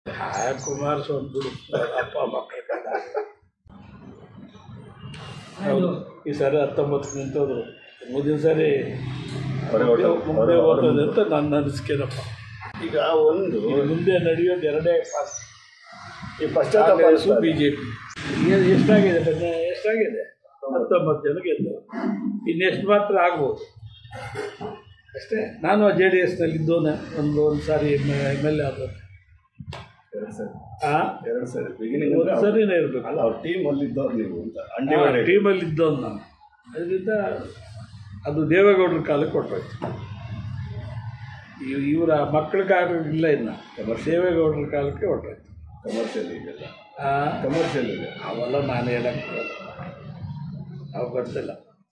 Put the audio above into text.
ಆ ಕುಮಾರಸ್ವಾಮಿ ಬಿಡು ಅವ್ರ ಅಪ್ಪ ಮಕ್ಕಳ ಕಥೆ. ಹೌದು ಈ ಸಾರಿ ಹತ್ತೊಂಬತ್ತು ನಿಂತೋದ್ರು ಮುಂದಿನ ಸಾರಿ ಹೊರಗೆ ಹೊರ್ಟು- ಮುಂದೆ ಹೊರಗೆ ಹೋಗ್ತದೆ ಅಂತ ನನ್ನ ಅನಿಸಿಕೆನಪ್ಪ ಈಗ ಒಂದು ಈಗ ಮುಂದೆ ನಡೆಯೋದು ಎರಡೇ ಪಾರ್ಟಿ ಈ ಪಶ್ಚಾತ್ತಾಪ ಕಾಂಗ್ರೆಸ್ಸು ಅನಿಸ್ತದೆ. ಬಿ ಜೆ ಪಿ ಎಷ್ಟಾಗಿದೆ ಬೆನ್ನ ಎಷ್ಟಾಗಿದೆ ಹತ್ತೊಂಬತ್ತು ಜನ ಗೆದ್ದು ಇನ್ನೆಷ್ಟು ಮಾತ್ರ ಆಗ್ಬೋದು ಅಷ್ಟೇ ನಾನು ಜೆ ಡಿ ಎಸ್ನಲ್ಲಿ ಇದ್ದೋನೆ ಒಂದು ಒಂದು ಸಾರಿ ಎಮ್ ಎಲ್ ಎ ಆದ ಎರಡು ಸರಿ ಆ ಎರಡು ಸರಿ ಬಿಗಿನಿಂಗ್ ಒಂದು ಸರಿನೇ ಇರಬೇಕು ಅಲ್ಲ ಅವ್ರ ಟೀಮ್ ಅಲ್ಲಿ ಇದ್ದವ್ರು ನೀವು ಅಂತ ಅನ್ಡಿವೈಡೆಡ್ ಟೀಮಲ್ಲಿ ಇದ್ದವನು ನಾನು ಅದರಿಂದ ಅದು ದೇವೇಗೌಡರ ಕಾಲಕ್ಕೆ ಕೊಟ್ಟೋಯ್ತು ಇವ್- ಇವರ ಮಕ್ಕಳ ಕಾಲ ಇಲ್ಲ ಇನ್ನು ದೇವೇಗೌಡರ ಕಾಲಕ್ಕೆ ಹೊರಟೋಯ್ತು ಕಮರ್ಷಿಯಲ್ ಇದೆಲ್ಲ ಆ ಕಮರ್ಷಿಯಲ್ ಇದೆ ಅವೆಲ್ಲ ನಾನು ಹೇಳಕ್ಕೆ ಅವು ಗೊತ್ತಿಲ್ಲ